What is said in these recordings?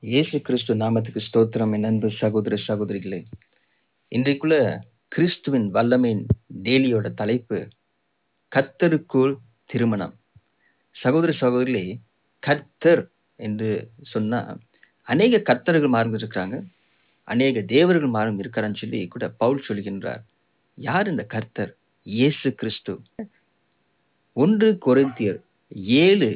இயேசு கிறிஸ்து நாமத்துக்கு ஸ்தோத்திரம் என் அன்பு சகோதர சகோதரிகளே இன்றைக்குள்ள கிறிஸ்துவின் வல்லமையின் டெய்லியோட தலைப்பு கத்தருக்குள் திருமணம் சகோதர சகோதரிகளே கர்த்தர் என்று சொன்னா அநேக கர்த்தர்கள் மாறும் இருக்கிறாங்க அநேக தேவர்கள் மாறும் இருக்கிறான்னு சொல்லி கூட பவுல் சொல்கின்றார் யார் இந்த கர்த்தர் இயேசு கிறிஸ்து ஒன்று கொரிந்தியர் ஏழு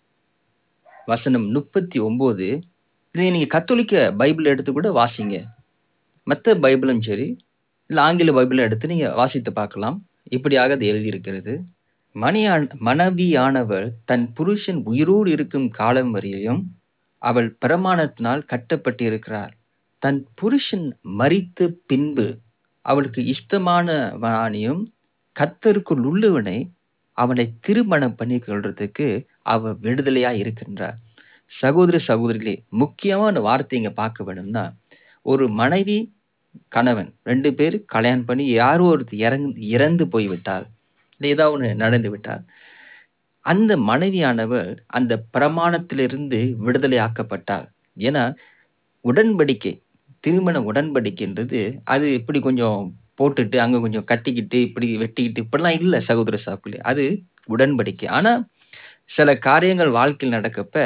வசனம் முப்பத்தி ஒன்பது இதை நீங்க கத்தோலிக்க பைபிள் எடுத்து கூட வாசிங்க மற்ற பைபிளும் சரி இல்லை ஆங்கில பைபிளை எடுத்து நீங்க வாசித்து பார்க்கலாம் இப்படியாக அது எழுதியிருக்கிறது மணியான் மனைவியானவள் தன் புருஷன் உயிரோடு இருக்கும் காலம் வரையிலும் அவள் பிரமாணத்தினால் கட்டப்பட்டிருக்கிறார் தன் புருஷன் மரித்த பின்பு அவளுக்கு இஷ்டமானவனையும் கத்தருக்குள் உள்ளவனை அவனை திருமணம் பண்ணி கொள்றதுக்கு அவ விடுதலையா இருக்கின்றார் சகோதர சகோதரிகளே முக்கியமான வார்த்தை இங்க பார்க்க வேணும்னா ஒரு மனைவி கணவன் ரெண்டு பேர் கல்யாணம் பண்ணி யாரோ ஒருத்தர் இறந்து இறந்து போய்விட்டால் இல்லை ஏதாவது ஒன்று நடந்து விட்டால் அந்த மனைவியானவர் அந்த பிரமாணத்திலிருந்து விடுதலை ஆக்கப்பட்டார் ஏன்னா உடன்படிக்கை திருமண உடன்படிக்கைன்றது அது இப்படி கொஞ்சம் போட்டுட்டு அங்க கொஞ்சம் கட்டிக்கிட்டு இப்படி வெட்டிக்கிட்டு இப்படிலாம் இல்லை சகோதர சாக்குலே அது உடன்படிக்கை ஆனா சில காரியங்கள் வாழ்க்கையில் நடக்கப்ப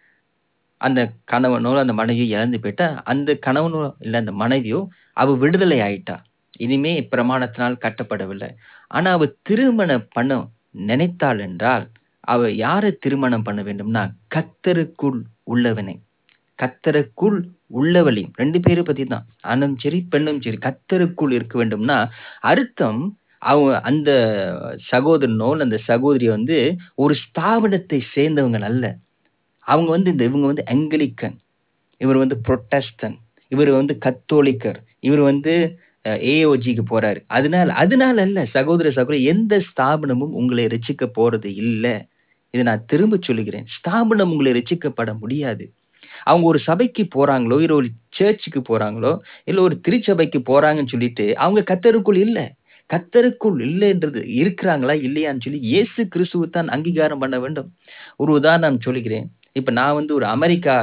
அந்த கணவனோ அந்த மனைவியோ இறந்து போயிட்டா அந்த கணவனோ இல்லை அந்த கணவனையோ அவ விடுதலை ஆயிட்டா இனிமே பிரமாணத்தினால் கட்டப்படவில்லை ஆனா அவ திருமணம் பண்ண நினைத்தாள் என்றால் அவ யாரை திருமணம் பண்ண வேண்டும்னா கத்தருக்குள் உள்ளவனை கத்தருக்குள் உள்ளவளையும் ரெண்டு பேரை பத்தி தான் ஆணும் சரி பெண்ணும் சரி கத்தருக்குள் இருக்க வேண்டும்னா அர்த்தம் அவங்க அந்த சகோதரனோ அந்த சகோதரி வந்து ஒரு ஸ்தாபனத்தை சேர்ந்தவங்க அல்ல அவங்க வந்து இந்த இவங்க வந்து அங்கிலிக்கன் இவர் வந்து புரொட்டஸ்டன் இவர் வந்து கத்தோலிக்கர் இவர் வந்து ஏஓஜிக்கு போறாரு அதனால அதனால அல்ல சகோதர சகோதரி எந்த ஸ்தாபனமும் உங்களை ரசிக்க போறது இல்லை இதை நான் திரும்ப சொல்லுகிறேன் ஸ்தாபனம் உங்களை ரசிக்கப்பட முடியாது அவங்க ஒரு சபைக்கு போறாங்களோ இல்லை ஒரு சர்ச்சுக்கு போறாங்களோ இல்லை ஒரு திருச்சபைக்கு போறாங்கன்னு சொல்லிட்டு அவங்க கத்தருக்குள் இல்லை கத்தருக்குள் இல்லைன்றது இருக்கிறாங்களா இல்லையான்னு சொல்லி இயேசு கிறிஸ்துவை தான் அங்கீகாரம் பண்ண வேண்டும் ஒரு உதாரணம் சொல்லுகிறேன் இப்ப நான் வந்து ஒரு அமெரிக்கா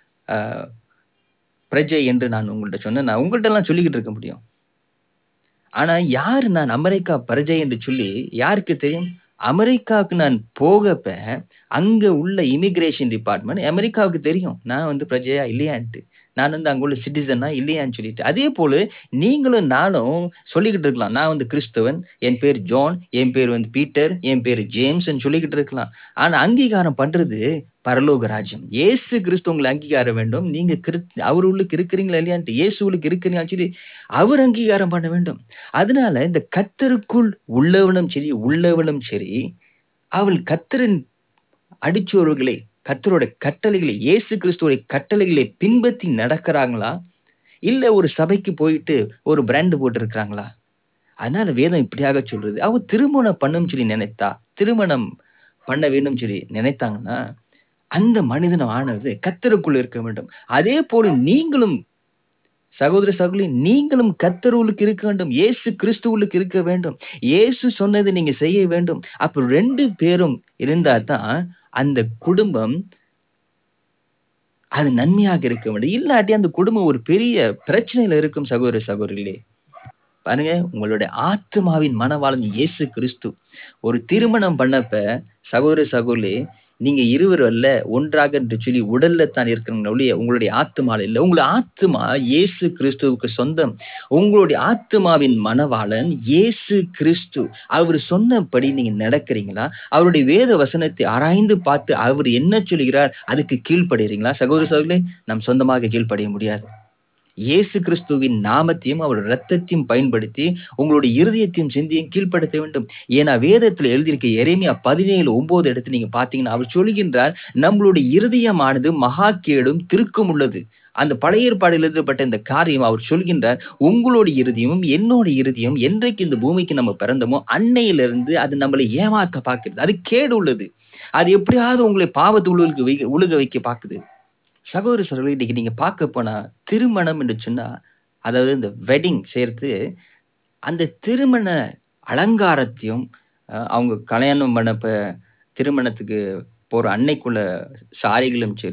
பிரஜை என்று நான் உங்கள்கிட்ட சொன்னேன் நான் உங்கள்கிட்ட எல்லாம் சொல்லிக்கிட்டு இருக்க முடியும் ஆனா யாரு நான் அமெரிக்கா பிரஜை என்று சொல்லி யாருக்கு தெரியும் அமெரிக்காவுக்கு நான் போகப்ப அங்க உள்ள இமிகிரேஷன் டிபார்ட்மெண்ட் அமெரிக்காவுக்கு தெரியும் நான் வந்து பிரஜையா இல்லையான்ட்டு நான் வந்து அங்க உள்ள சிட்டிசனா இல்லையான்னு சொல்லிட்டு அதே போல நீங்களும் நானும் சொல்லிக்கிட்டு இருக்கலாம் நான் வந்து கிறிஸ்தவன் என் பேர் ஜான் என் பேர் வந்து பீட்டர் என் பேர் ஜேம்ஸ் சொல்லிக்கிட்டு இருக்கலாம் ஆனா அங்கீகாரம் பண்றது பரலோக ராஜ்யம் ஏசு கிறிஸ்து உங்களை அங்கீகாரம் வேண்டும் நீங்க கிரு அவர் உள்ளுக்கு இருக்கிறீங்களா இல்லையான்ட்டு இயேசு உள்ளுக்கு இருக்கிறீங்கன்னு சொல்லி அவர் அங்கீகாரம் பண்ண வேண்டும் அதனால இந்த கத்தருக்குள் உள்ளவனும் சரி உள்ளவனும் சரி அவள் கத்தரின் அடிச்சோர்களை கத்தரோட கட்டளைகளை இயேசு கிறிஸ்துவோட கட்டளைகளை பின்பற்றி நடக்கிறாங்களா இல்ல ஒரு சபைக்கு போயிட்டு ஒரு பிராண்டு போட்டு இருக்கிறாங்களா அதனால வேதம் இப்படியாக சொல்றது அவ திருமணம் பண்ணும் சொல்லி நினைத்தா திருமணம் பண்ண வேண்டும் சொல்லி நினைத்தாங்கன்னா அந்த மனிதனம் ஆனது கத்தருக்குள் இருக்க வேண்டும் அதே போல நீங்களும் சகோதர சகோதரி நீங்களும் கத்தருவுக்கு இருக்க வேண்டும் ஏசு கிறிஸ்துவுக்கு இருக்க வேண்டும் ஏசு சொன்னதை நீங்க செய்ய வேண்டும் அப்ப ரெண்டு பேரும் இருந்தா தான் அந்த குடும்பம் அது நன்மையாக இருக்க வேண்டும் இல்லாட்டி அந்த குடும்பம் ஒரு பெரிய பிரச்சனையில இருக்கும் சகோதர சகோதரிகளே பாருங்க உங்களுடைய ஆத்மாவின் மனவாளன் இயேசு கிறிஸ்து ஒரு திருமணம் பண்ணப்ப சகோதர சகோதரி நீங்க இருவர் அல்ல ஒன்றாக என்று சொல்லி உடல்ல தான் இருக்கிறவங்க ஒழிய உங்களுடைய ஆத்மால இல்லை உங்களுடைய ஆத்மா இயேசு கிறிஸ்துவுக்கு சொந்தம் உங்களுடைய ஆத்மாவின் மனவாளன் இயேசு கிறிஸ்து அவர் சொன்னபடி நீங்க நடக்கிறீங்களா அவருடைய வேத வசனத்தை ஆராய்ந்து பார்த்து அவர் என்ன சொல்கிறார் அதுக்கு கீழ்ப்படுறீங்களா சகோதர சகோதரே நம் சொந்தமாக கீழ்ப்படைய முடியாது இயேசு கிறிஸ்துவின் நாமத்தையும் அவர் ரத்தத்தையும் பயன்படுத்தி உங்களுடைய இருதயத்தையும் சிந்தியும் கீழ்ப்படுத்த வேண்டும் ஏன்னா வேதத்துல எழுதியிருக்க எரேமியா பதினேழு ஒன்பது இடத்துல நீங்க பாத்தீங்கன்னா அவர் சொல்கின்றார் நம்மளுடைய இருதயமானது மகா கேடும் திருக்கும் உள்ளது அந்த பழைய ஏற்பாடு எழுதப்பட்ட இந்த காரியம் அவர் சொல்கின்றார் உங்களுடைய இறுதியும் என்னோட இறுதியும் என்றைக்கு இந்த பூமிக்கு நம்ம பிறந்தோமோ அன்னையிலிருந்து அது நம்மளை ஏமாத்த பார்க்கிறது அது கேடு உள்ளது அது எப்படியாவது உங்களை பாவத்து உழுக வை உழுக வைக்க பார்க்குது சகோதர சகோதரி இன்னைக்கு நீங்க பார்க்க போனா திருமணம் என்று சொன்னா அதாவது இந்த வெட்டிங் சேர்த்து அந்த திருமண அலங்காரத்தையும் அவங்க கல்யாணம் பண்ணப்ப திருமணத்துக்கு போற அன்னைக்குள்ள சாரிகளும் சரி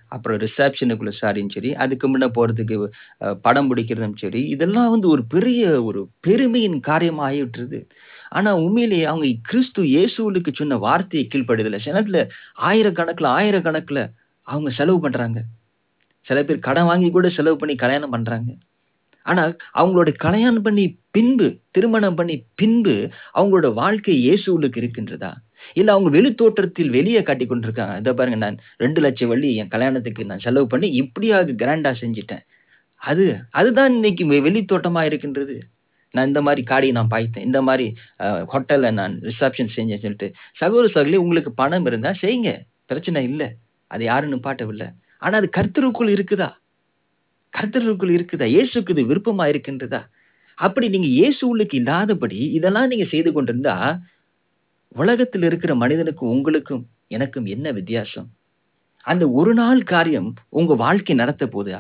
அப்புறம் ரிசப்ஷனுக்குள்ள சாரியும் சரி அதுக்கு முன்ன போறதுக்கு அஹ், படம் பிடிக்கிறதும் சரி இதெல்லாம் வந்து ஒரு பெரிய ஒரு பெருமையின் காரியமா ஆகிவிட்டுருது ஆனா உண்மையிலேயே அவங்க கிறிஸ்து இயேசுவுக்கு சொன்ன வார்த்தையை கீழ்ப்படுதல சில நேரத்துல ஆயிரக்கணக்கில் ஆயிரக்கணக்கில் அவங்க செலவு பண்றாங்க சில பேர் கடன் வாங்கி கூட செலவு பண்ணி கல்யாணம் பண்றாங்க ஆனா அவங்களோட கல்யாணம் பண்ணி பின்பு திருமணம் பண்ணி பின்பு அவங்களோட வாழ்க்கை இயேசுவுக்கு இருக்கின்றதா இல்ல அவங்க வெளி தோற்றத்தில் வெளியே காட்டி கொண்டிருக்காங்க இதை பாருங்க நான் ரெண்டு லட்சம் வள்ளி என் கல்யாணத்துக்கு நான் செலவு பண்ணி இப்படியாக கிராண்டா செஞ்சிட்டேன் அது அதுதான் இன்னைக்கு வெ- வெளி தோட்டமா இருக்கின்றது நான் இந்த மாதிரி காடியை நான் பாய்த்தேன் இந்த மாதிரி ஹோட்டல்ல நான் ரிசப்ஷன் செஞ்சேன் சொல்லிட்டு சகோதர சகோதரி உங்களுக்கு பணம் இருந்தா செய்யுங்க பிரச்சனை இல்லை அது யாரும் நிப்பாட்டவில்லை ஆனா அது கர்த்தருக்குள் இருக்குதா கர்த்தருக்குள் இருக்குதா இயேசுக்கு இது விருப்பமா இருக்கின்றதா அப்படி நீங்க இயேசு உள்ளுக்கு இல்லாதபடி இதெல்லாம் நீங்க செய்து கொண்டிருந்தா உலகத்தில் இருக்கிற மனிதனுக்கும் உங்களுக்கும் எனக்கும் என்ன வித்தியாசம் அந்த ஒரு நாள் காரியம் உங்க வாழ்க்கை நடத்த போதா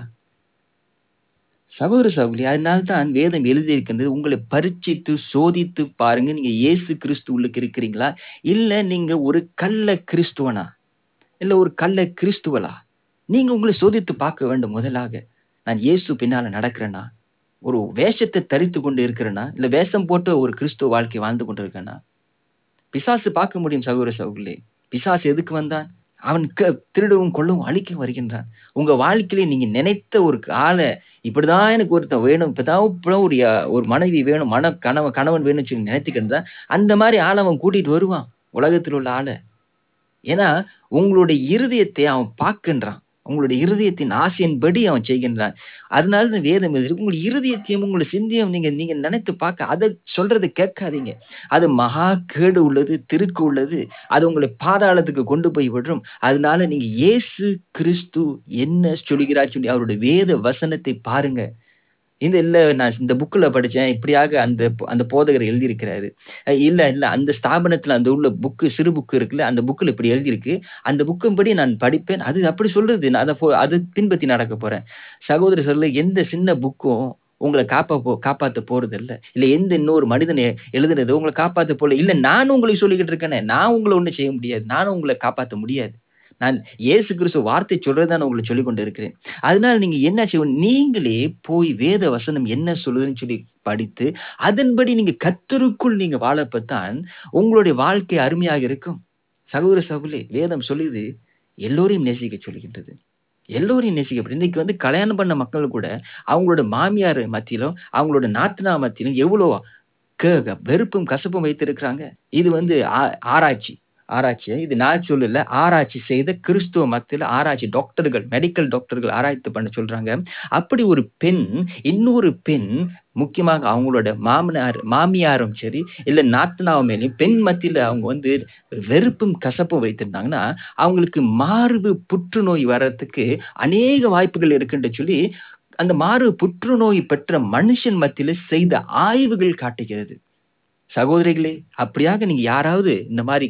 சகோதர சகோதரி அதனால தான் வேதம் எழுதியிருக்கின்றது உங்களை பரீட்சித்து சோதித்து பாருங்க நீங்க இயேசு கிறிஸ்து உள்ளுக்கு இருக்கிறீங்களா இல்ல நீங்க ஒரு கள்ள கிறிஸ்துவனா இல்ல ஒரு கள்ள கிறிஸ்துவலா நீங்க உங்களை சோதித்து பார்க்க வேண்டும் முதலாக நான் இயேசு பின்னால நடக்கிறேனா ஒரு வேஷத்தை தரித்து கொண்டு இருக்கிறேனா இல்ல வேஷம் போட்டு ஒரு கிறிஸ்துவ வாழ்க்கை வாழ்ந்து கொண்டு இருக்கேனா பிசாசு பார்க்க முடியும் சகோதர சகோதரே பிசாசு எதுக்கு வந்தான் அவன் க- திருடவும் கொள்ளவும் அழிக்க வருகின்றான் உங்க வாழ்க்கையில நீங்க நினைத்த ஒரு ஆளை இப்படிதான் எனக்கு ஒருத்தன் வேணும் இப்பதான் இப்பதான் ஒரு யா- ஒரு மனைவி வேணும் மன கணவன் கணவன் வேணும்னு சொல்லி நினைத்துக்கிட்டு அந்த மாதிரி ஆளை அவன் கூட்டிட்டு வருவான் உலகத்தில் உள்ள ஆளை ஏன்னா உங்களுடைய இருதயத்தை அவன் பார்க்கின்றான் உங்களுடைய இருதயத்தின் ஆசையின்படி அவன் செய்கின்றான் அதனால தான் வேதம் எழுதியிருக்கு. உங்கள் இருதயத்தையும் உங்களுடைய சிந்தையும் நீங்க நீங்க நினைத்து பார்க்க அதை சொல்றதை கேட்காதீங்க அது மகா கேடு உள்ளது திருக்கு உள்ளது அது உங்களை பாதாளத்துக்கு கொண்டு போய் விடுறோம் அதனால நீங்க இயேசு கிறிஸ்து என்ன சொல்கிறார் சொல்லி அவருடைய வேத வசனத்தை பாருங்க இந்த இல்ல நான் இந்த புக்ல படிச்சேன் இப்படியாக அந்த அந்த போதகர் எழுதியிருக்கிறாரு அஹ் இல்ல இல்ல அந்த ஸ்தாபனத்துல அந்த உள்ள புக்கு சிறு புக்கு இருக்குல்ல அந்த புக்ல இப்படி எழுதியிருக்கு அந்த புக்கின் படி நான் படிப்பேன் அது அப்படி சொல்றது நான் அதை fo- அதை பின்பற்றி நடக்க போறேன் சகோதர சொல்ல எந்த சின்ன புக்கும் உங்களை காப்பா போ காப்பாத்த போறது இல்ல இல்ல எந்த இன்னொரு மனிதனை எழுதுனது உங்களை காப்பாத்த போல இல்ல நானும் உங்களுக்கு சொல்லிக்கிட்டு இருக்கேனே நான் உங்களை ஒண்ணும் செய்ய முடியாது நானும் உங்களை காப்பாத்த முடியாது நான் இயேசு கிறிஸ்து வார்த்தை சொல்றதை நான் உங்களுக்கு சொல்லிக் கொண்டு இருக்கிறேன் அதனால நீங்க என்ன செய்யணும் நீங்களே போய் வேத வசனம் என்ன சொல்லுதுன்னு சொல்லி படித்து அதன்படி நீங்க கத்தருக்குள் நீங்க வாழப்பத்தான் உங்களுடைய வாழ்க்கை அருமையாக இருக்கும் சகோதர சகோதரி வேதம் சொல்லுது எல்லோரையும் நேசிக்க சொல்லுகின்றது எல்லோரையும் நேசிக்கப்படும் இன்னைக்கு வந்து கல்யாணம் பண்ண மக்கள் கூட அவங்களோட மாமியார் மத்தியிலும் அவங்களோட நாத்தனா மத்தியிலும் எவ்வளோ க- வெறுப்பும் கசப்பும் வைத்திருக்கிறாங்க இது வந்து ஆ- ஆராய்ச்சி ஆராய்ச்சி இது நான் சொல்லல ஆராய்ச்சி செய்த கிறிஸ்துவ மத்தியில் ஆராய்ச்சி டாக்டர்கள் மெடிக்கல் டாக்டர்கள் ஆராய்ச்சி பண்ண சொல்றாங்க அப்படி ஒரு பெண் இன்னொரு பெண் முக்கியமாக அவங்களோட மாமனார் மாமியாரும் சரி இல்ல நாத்தனாவும் மேலேயும் பெண் மத்தியில அவங்க வந்து வெறுப்பும் கசப்பும் வைத்திருந்தாங்கன்னா அவங்களுக்கு மார்பு புற்றுநோய் வர்றதுக்கு அநேக வாய்ப்புகள் இருக்குன்னு சொல்லி அந்த மார்பு புற்றுநோய் பெற்ற மனுஷன் மத்தியில செய்த ஆய்வுகள் காட்டுகிறது சகோதரிகளே அப்படியாக நீங்க யாராவது இந்த மாதிரி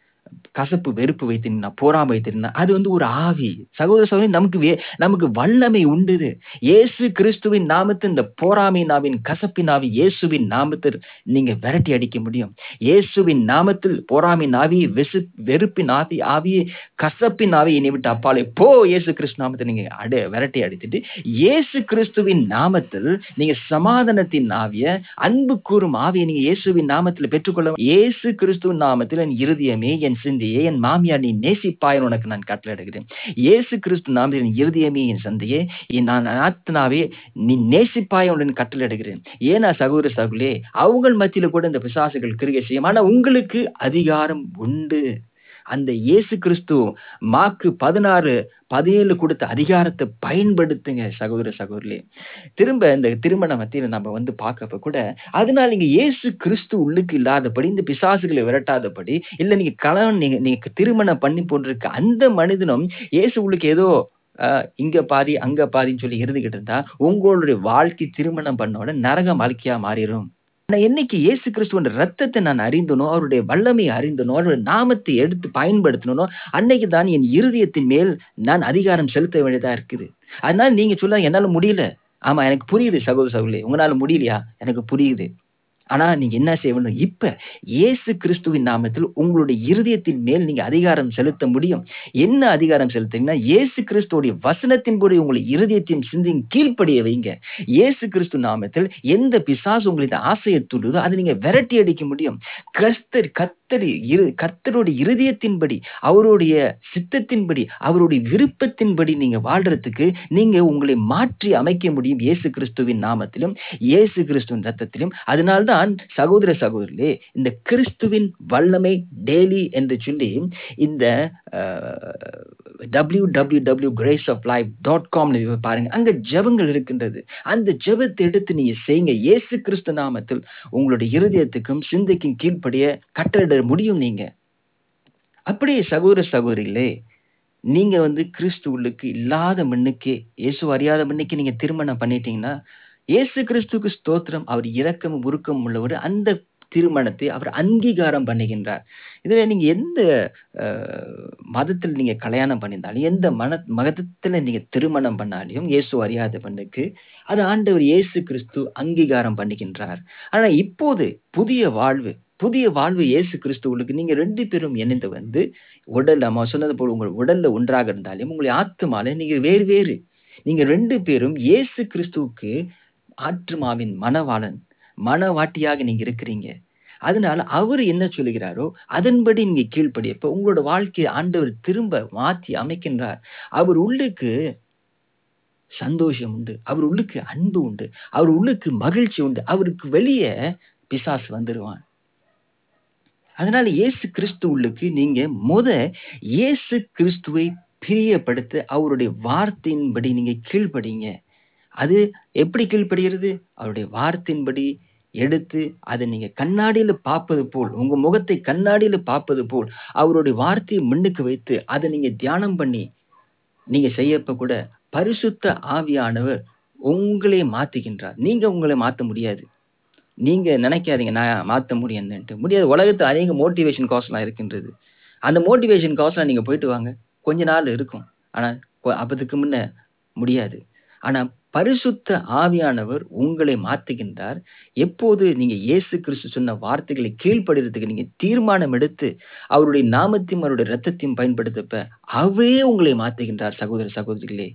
கசப்பு வெறுப்பு வைத்திருந்தா போராம வைத்திருந்தா அது வந்து ஒரு ஆவி சகோதர சகோதரி நமக்கு வே நமக்கு வல்லமை உண்டுது இயேசு கிறிஸ்துவின் நாமத்தில் இந்த போராமை நாவின் கசப்பின் ஆவி இயேசுவின் நாமத்தில் நீங்க விரட்டி அடிக்க முடியும் இயேசுவின் நாமத்தில் போராமை நாவி வெசு வெறுப்பின் ஆவி ஆவியை கசப்பின் ஆவி என்னை விட்டு அப்பாலே போ இயேசு கிறிஸ்து நாமத்தை நீங்க அட விரட்டி அடித்துட்டு இயேசு கிறிஸ்துவின் நாமத்தில் நீங்க சமாதானத்தின் ஆவிய அன்பு கூறும் ஆவியை நீங்க இயேசுவின் நாமத்தில் பெற்றுக்கொள்ள இயேசு கிறிஸ்துவின் நாமத்தில் என் இருதயமே என் சிந்தையே என் மாமியார் நீ நேசிப்பாயன் உனக்கு நான் கட்டளையிடுகிறேன் இயேசு கிறிஸ்து நாமத்தில் என் இருதயமே என் சந்தையே என் நான் ஆத்னாவே நீ நேசிப்பாய் உடன் கட்டளையிடுகிறேன் ஏன்னா சகோதர சகோலே அவங்கள் மத்தியில கூட இந்த பிசாசுகள் கிரிகை செய்யும் ஆனா உங்களுக்கு அதிகாரம் உண்டு அந்த இயேசு கிறிஸ்து மாக்கு பதினாறு பதினேழு கொடுத்த அதிகாரத்தை பயன்படுத்துங்க சகோதர சகோதரிலே திரும்ப இந்த திருமண மத்தியில நம்ம வந்து பார்க்கப்ப கூட அதனால நீங்க இயேசு கிறிஸ்து உள்ளுக்கு இல்லாதபடி இந்த பிசாசுகளை விரட்டாதபடி இல்ல நீங்க கணவன் நீங்க நீங்க திருமணம் பண்ணி போட்டிருக்க அந்த மனிதனும் இயேசு உள்ளுக்கு ஏதோ ஆஹ் இங்க பாதி அங்க பாதின்னு சொல்லி இருந்துகிட்டு இருந்தா உங்களுடைய வாழ்க்கை திருமணம் பண்ணோட நரக வாழ்க்கையா மாறிடும் ஆனா என்னைக்கு இயேசு கிறிஸ்துவோட ரத்தத்தை நான் அறிந்தனோ அவருடைய வல்லமை அறிந்தனோ அவருடைய நாமத்தை எடுத்து பயன்படுத்தணும் அன்னைக்கு தான் என் இருதயத்தின் மேல் நான் அதிகாரம் செலுத்த வேண்டியதா இருக்குது அதனால நீங்க சொல்ல என்னால முடியல ஆமா எனக்கு புரியுது சகோதர சகோதரி உங்களால முடியலையா எனக்கு புரியுது ஆனா நீங்க என்ன செய்ய வேண்டும் இப்ப இயேசு கிறிஸ்துவின் நாமத்தில் உங்களுடைய இருதயத்தின் மேல் நீங்க அதிகாரம் செலுத்த முடியும் என்ன அதிகாரம் செலுத்துங்கன்னா இயேசு கிறிஸ்துவோடைய வசனத்தின்படி உங்களை இருதயத்தையும் சிந்தியும் கீழ்ப்படிய வைங்க இயேசு கிறிஸ்து நாமத்தில் எந்த பிசாசு உங்களுக்கு ஆசையை தூண்டுதோ அதை நீங்க விரட்டி அடிக்க முடியும் கர்த்தர் கர்த்தர் இரு கர்த்தருடைய இருதயத்தின்படி அவருடைய சித்தத்தின்படி அவருடைய விருப்பத்தின்படி நீங்க வாழ்றதுக்கு நீங்க உங்களை மாற்றி அமைக்க முடியும் இயேசு கிறிஸ்துவின் நாமத்திலும் இயேசு கிறிஸ்துவின் ரத்தத்திலும் அதனால்தான் சகோதர சகோதரிகளே இந்த கிறிஸ்துவின் வல்லமை டெய்லி என்று சொல்லி இந்த W W W grace of life dot காம்னு பாருங்க அங்க ஜெபங்கள் இருக்கின்றது அந்த ஜெபத்தை எடுத்து நீங்க செய்யுங்க இயேசு கிறிஸ்து நாமத்தில் உங்களுடைய இருதயத்துக்கும் சிந்தைக்கும் கீழ்ப்படிய கட்டளிட முடியும் நீங்க அப்படியே சகோதர சகோதரிகளே நீங்க வந்து கிறிஸ்துவுக்கு இல்லாத மண்ணுக்கே இயேசு அறியாத மண்ணுக்கு நீங்க திருமணம் பண்ணிட்டீங்கன்னா இயேசு கிறிஸ்துவுக்கு ஸ்தோத்திரம் அவர் இரக்கமும் உருக்கமும் உள்ளவர் அந்த திருமணத்தை அவர் அங்கீகாரம் பண்ணுகின்றார் இதுல நீங்க எந்த அஹ், மதத்தில் நீங்க கல்யாணம் பண்ணியிருந்தாலும் எந்த மன மதத்துல நீங்க திருமணம் பண்ணாலையும் இயேசு அறியாத பெண்ணுக்கு அது ஆண்டவர் இயேசு கிறிஸ்து அங்கீகாரம் பண்ணுகின்றார் ஆனா இப்போது புதிய வாழ்வு புதிய வாழ்வு இயேசு கிறிஸ்துவுக்கு நீங்க ரெண்டு பேரும் இணைந்து வந்து உடல் நம்ம சொன்னது போல உங்கள் உடல்ல ஒன்றாக இருந்தாலும் உங்களை ஆத்துமால நீங்க வேறு வேறு நீங்க ரெண்டு பேரும் இயேசு கிறிஸ்துவுக்கு ஆற்றுமாவின் மணவாளன் மணவாட்டியாக நீங்க இருக்கிறீங்க அதனால அவர் என்ன சொல்லுகிறாரோ அதன்படி நீங்க கீழ்ப்படியப்ப உங்களோட வாழ்க்கையை ஆண்டவர் திரும்ப மாற்றி அமைக்கின்றார் அவர் உள்ளுக்கு சந்தோஷம் உண்டு அவர் உள்ளுக்கு அன்பு உண்டு அவர் உள்ளுக்கு மகிழ்ச்சி உண்டு அவருக்கு வெளியே பிசாசு வந்துருவான் அதனால இயேசு கிறிஸ்து உள்ளுக்கு நீங்க முத இயேசு கிறிஸ்துவை பிரியப்படுத்த அவருடைய வார்த்தையின்படி நீங்க கீழ்ப்படிங்க அது எப்படி கீழ்ப்படுகிறது அவருடைய வார்த்தையின்படி எடுத்து அதை நீங்க கண்ணாடியில பார்ப்பது போல் உங்க முகத்தை கண்ணாடியில பார்ப்பது போல் அவருடைய வார்த்தையை முன்னுக்கு வைத்து அதை நீங்க தியானம் பண்ணி நீங்க செய்யப்ப கூட பரிசுத்த ஆவியானவர் உங்களை மாத்துகின்றார் நீங்க உங்களை மாத்த முடியாது நீங்க நினைக்காதீங்க நான் மாத்த முடியும்னுட்டு முடியாது உலகத்துல அநேக மோட்டிவேஷன் காஸ்ட்லாம் இருக்கின்றது அந்த மோட்டிவேஷன் காஸ்ட்லாம் நீங்க போயிட்டு வாங்க கொஞ்ச நாள் இருக்கும் ஆனா கொ- அப்பதுக்கு முன்ன முடியாது ஆனா பரிசுத்த ஆவியானவர் உங்களை மாத்துகின்றார் எப்போது நீங்க இயேசு கிறிஸ்து சொன்ன வார்த்தைகளை கீழ்ப்படுறதுக்கு நீங்க தீர்மானம் எடுத்து அவருடைய நாமத்தையும் அவருடைய ரத்தத்தையும் பயன்படுத்தப்ப அவரே உங்களை மாத்துகின்றார் சகோதர சகோதரிகளே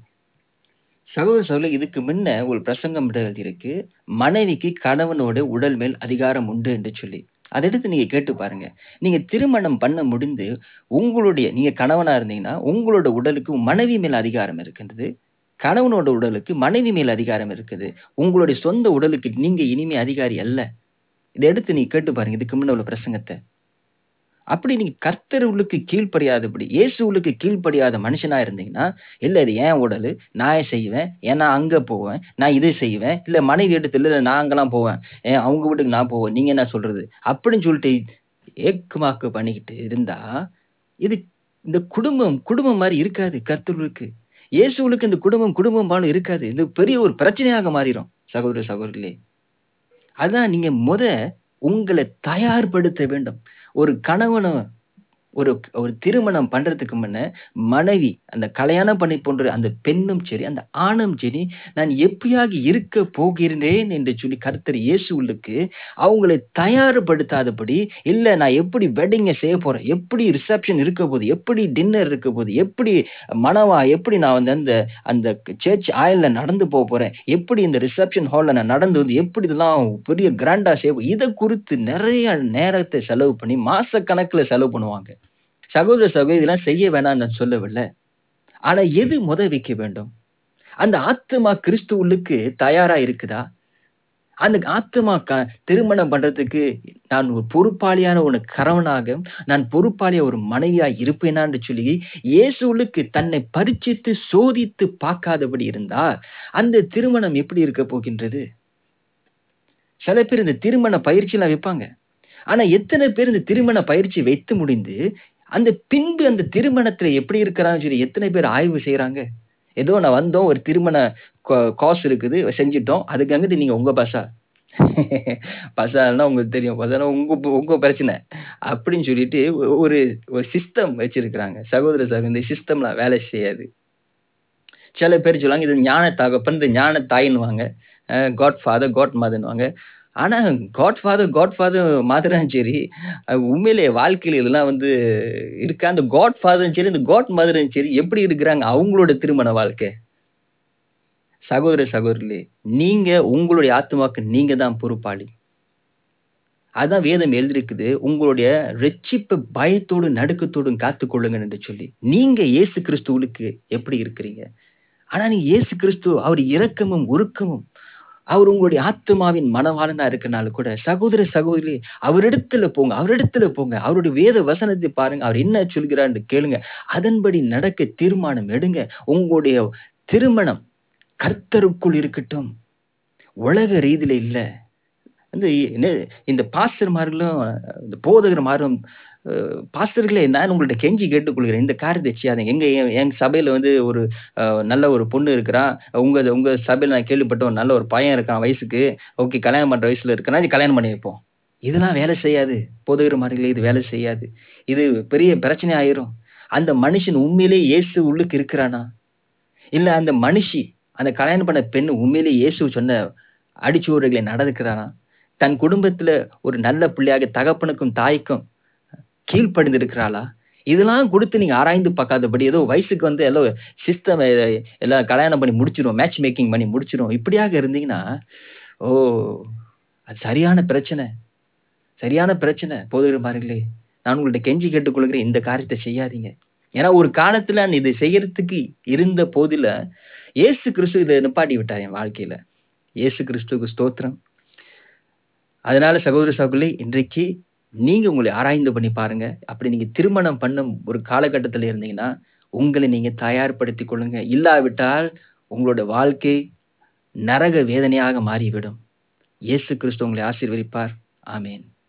சகோதர சகோதரி இதுக்கு முன்ன ஒரு பிரசங்கம் இருக்கு மனைவிக்கு கணவனோட உடல் மேல் அதிகாரம் உண்டு என்று சொல்லி அதை எடுத்து நீங்க கேட்டு பாருங்க நீங்க திருமணம் பண்ண முடிந்து உங்களுடைய நீங்க கணவனா இருந்தீங்கன்னா உங்களோட உடலுக்கு மனைவி மேல் அதிகாரம் இருக்கின்றது கணவனோட உடலுக்கு மனைவி மேல் அதிகாரம் இருக்குது உங்களுடைய சொந்த உடலுக்கு நீங்க இனிமே அதிகாரி அல்ல இதை எடுத்து நீ கேட்டு பாருங்க இதுக்கு முன்ன உள்ள பிரசங்கத்தை அப்படி நீங்க கர்த்தர் உள்ளுக்கு கீழ்ப்படியாதபடி இயேசு உள்ளுக்கு கீழ்ப்படியாத மனுஷனா இருந்தீங்கன்னா இல்ல இது ஏன் உடல் நான் செய்வேன் ஏன் நான் அங்க போவேன் நான் இதை செய்வேன் இல்ல மனைவி எடுத்து இல்ல நான் அங்கெல்லாம் போவேன் ஏன் அவங்க வீட்டுக்கு நான் போவேன் நீங்க என்ன சொல்றது அப்படின்னு சொல்லிட்டு ஏக்குமாக்கு பண்ணிக்கிட்டு இருந்தா இது இந்த குடும்பம் குடும்பம் மாதிரி இருக்காது கர்த்தர்களுக்கு இயேசுவுக்கு இந்த குடும்பம் குடும்பம் பாலும் இருக்காது இது பெரிய ஒரு பிரச்சனையாக மாறிடும் சகோதர சகோதரிகளே அதான் நீங்க முத உங்களை தயார்படுத்த வேண்டும் ஒரு கணவனை ஒரு ஒரு திருமணம் பண்றதுக்கு முன்ன மனைவி அந்த கல்யாணம் பண்ணி போன்ற அந்த பெண்ணும் சரி அந்த ஆணும் சரி நான் எப்படியாக இருக்க போகிறேன் என்று சொல்லி கர்த்தர் இயேசுவுக்கு அவங்களை தயார்படுத்தாதபடி இல்ல நான் எப்படி வெட்டிங்கை செய்ய போறேன் எப்படி ரிசப்ஷன் இருக்க போகுது எப்படி டின்னர் இருக்க போகுது எப்படி மனவா எப்படி நான் வந்து அந்த அந்த சர்ச் ஆயில்ல நடந்து போக போறேன் எப்படி இந்த ரிசப்ஷன் ஹால்ல நான் நடந்து வந்து எப்படி இதெல்லாம் பெரிய கிராண்டா செய்ய இதை குறித்து நிறைய நேரத்தை செலவு பண்ணி மாச கணக்குல செலவு பண்ணுவாங்க சகோதர சகோதரி இதெல்லாம் செய்ய வேணாம்னு நான் சொல்லவில்லை ஆனா எது முத வைக்க வேண்டும் அந்த ஆத்மா கிறிஸ்து உள்ளுக்கு தயாரா இருக்குதா அந்த ஆத்மா க திருமணம் பண்றதுக்கு நான் ஒரு பொறுப்பாளியான ஒரு கணவனாக நான் பொறுப்பாளியா ஒரு மனைவியா இருப்பேனான்னு சொல்லி இயேசுவுக்கு தன்னை பரிச்சித்து சோதித்து பார்க்காதபடி இருந்தா அந்த திருமணம் எப்படி இருக்க போகின்றது சில பேர் இந்த திருமண பயிற்சியெல்லாம் வைப்பாங்க ஆனா எத்தனை பேர் இந்த திருமண பயிற்சி வைத்து முடிந்து அந்த பின்பு அந்த திருமணத்துல எப்படி இருக்கிறான்னு சொல்லி எத்தனை பேர் ஆய்வு செய்யறாங்க ஏதோ நான் வந்தோம் ஒரு திருமண காசு இருக்குது செஞ்சிட்டோம் அதுக்கு அங்கிட்டு நீங்க உங்க பசா பசால்னா உங்களுக்கு தெரியும் பசானா உங்க உங்க பிரச்சனை அப்படின்னு சொல்லிட்டு ஒரு ஒரு சிஸ்டம் வச்சிருக்கிறாங்க சகோதர சகோதரி இந்த சிஸ்டம்லாம் வேலை செய்யாது சில பேர் சொல்லுவாங்க இது ஞான தகப்பன் இந்த ஞான தாயின்னுவாங்க காட் ஃபாதர் காட் மதன்வாங்க ஆனா காட் ஃபாதர் காட் ஃபாதர் மாத்திரம் சரி அஹ் உண்மையிலே வாழ்க்கையில இதெல்லாம் வந்து இருக்கா அந்த காட் ஃபாதரும் சரி இந்த காட் மதரும் சரி எப்படி இருக்கிறாங்க அவங்களோட திருமண வாழ்க்கை சகோதர சகோதரிகளே நீங்க உங்களுடைய ஆத்மாக்கு நீங்க தான் பொறுப்பாளி அதான் வேதம் எழுதிருக்குது உங்களுடைய ரட்சிப்பு பயத்தோடு நடுக்கத்தோடும் காத்துக்கொள்ளுங்க என்று சொல்லி நீங்க இயேசு கிறிஸ்துவுக்கு எப்படி இருக்கிறீங்க ஆனா நீங்க இயேசு கிறிஸ்து அவர் இரக்கமும் உருக்கமும் அவர் உங்களுடைய ஆத்மாவின் மனவாளனா இருக்கனால கூட சகோதர சகோதரி அவரிடத்துல போங்க அவரிடத்துல போங்க அவருடைய வேத வசனத்தை பாருங்க அவர் என்ன சொல்கிறான்னு கேளுங்க அதன்படி நடக்க தீர்மானம் எடுங்க உங்களுடைய திருமணம் கர்த்தருக்குள் இருக்கட்டும் உலக ரீதியில இல்ல வந்து என்ன- இந்த பாஸ்டர்மார்களும் இந்த போதகர்மாரும் அஹ், பாஸ்டர்களே நான் உங்கள்ட்ட கெஞ்சி கேட்டுக்கொள்கிறேன் இந்த காரியத்தை செய்யாதீங்க எங்க என் என் சபையில வந்து ஒரு அஹ், நல்ல ஒரு பொண்ணு இருக்கிறான் உங்க உங்க சபையில நான் கேள்விப்பட்ட ஒரு நல்ல ஒரு பையன் இருக்கான் வயசுக்கு ஓகே கல்யாணம் பண்ற வயசுல இருக்கானா இது கல்யாணம் பண்ணி வைப்போம் இதெல்லாம் வேலை செய்யாது போதகர்மார்களே இது வேலை செய்யாது இது பெரிய பிரச்சனை ஆயிரும் அந்த மனுஷன் உண்மையிலே இயேசு உள்ளுக்கு இருக்கிறானா இல்ல அந்த மனுஷி அந்த கல்யாணம் பண்ண பெண் உண்மையிலே இயேசு சொன்ன அடிச்சுவடுகளை நடந்துக்கிறானா தன் குடும்பத்துல ஒரு நல்ல பிள்ளையாக தகப்பனுக்கும் தாய்க்கும் கீழ்ப்படிந்து இருக்கிறாளா இதெல்லாம் கொடுத்து நீங்க ஆராய்ந்து பார்க்காதபடி ஏதோ வயசுக்கு வந்து எல்லாம் சிஸ்டம் எல்லாம் கல்யாணம் பண்ணி முடிச்சிரும் மேட்ச் மேக்கிங் பண்ணி முடிச்சிரும் இப்படியாக இருந்தீங்கன்னா ஓ அது சரியான பிரச்சனை சரியான பிரச்சனை போதுகிறமார்களே நான் உங்கள்ட்ட கெஞ்சி கேட்டுக்கொள்கிறேன் இந்த காரியத்தை செய்யாதீங்க ஏன்னா ஒரு காலத்துல நான் இதை செய்யறதுக்கு இருந்த போதில இயேசு கிறிஸ்து இதை நிப்பாட்டி விட்டார் என் வாழ்க்கையில இயேசு கிறிஸ்துவுக்கு ஸ்தோத்திரம் அதனால சகோதர சகோதரி இன்றைக்கு நீங்க உங்களை ஆராய்ந்து பண்ணி பாருங்க அப்படி நீங்க திருமணம் பண்ணும் ஒரு காலகட்டத்துல இருந்தீங்கன்னா உங்களை நீங்க தயார்படுத்திக் கொள்ளுங்க இல்லாவிட்டால் உங்களோட வாழ்க்கை நரக வேதனையாக மாறிவிடும் இயேசு கிறிஸ்து உங்களை ஆசீர்வதிப்பார் ஆமேன்